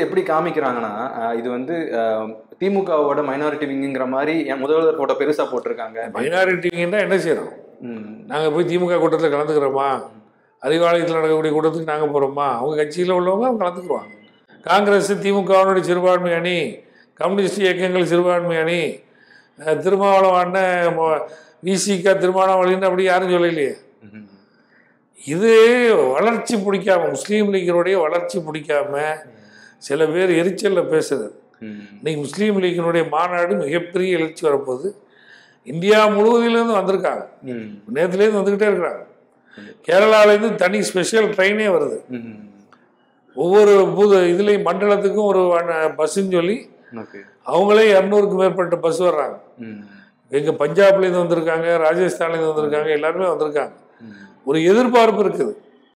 எப்படி காமிக்கிறாங்கன்னா அஹ், இது வந்து அஹ், திமுகவோட மைனாரிட்டி விங்குங்கிற மாதிரி என் முதல்வர் போட்டோ பெருசா போட்டிருக்காங்க மைனாரிட்டிங்கன்னா என்ன செய்யறோம் ம், நாங்கள் போய் திமுக கூட்டத்தில் கலந்துக்கிறோமா அறிவாலயத்தில் நடக்கக்கூடிய கூட்டத்துக்கு நாங்கள் போகிறோமா அவங்க கட்சியில் உள்ளவங்க அவங்க கலந்துக்குருவாங்க காங்கிரஸ் திமுகவினுடைய சிறுபான்மை அணி கம்யூனிஸ்ட் இயக்கங்கள் சிறுபான்மை அணி அஹ், திருமாவளவன் அண்ணன் விசிக திருமாவளவன் அப்படி யாரும் சொல்லலையே ம், இது வளர்ச்சி பிடிக்காம முஸ்லீம் லீக்கினுடைய வளர்ச்சி பிடிக்காம சில பேர் எரிச்சலில் பேசுறது ம், இன்னைக்கு முஸ்லீம் லீக்கினுடைய மாநாடு மிகப்பெரிய எழுச்சி வரப்போகுது இந்தியா முழுவதிலேருந்து வந்திருக்காங்க ம், நேற்றுலேருந்து வந்துக்கிட்டே இருக்கிறாங்க கேரளாவிலேருந்து தனி ஸ்பெஷல் ட்ரெயினே வருது ம். ஒவ்வொரு பூத இதுலேயும் மண்டலத்துக்கும் ஒரு பஸ்ஸுன்னு சொல்லி ஓகே அவங்களே இரநூறுக்கு மேற்பட்ட பஸ் வர்றாங்க ம், எங்கள் பஞ்சாப்லேருந்து வந்திருக்காங்க ராஜஸ்தான்லேருந்து வந்திருக்காங்க எல்லாருமே வந்திருக்காங்க ம். ஒரு எதிர்பார்ப்பு இருக்குது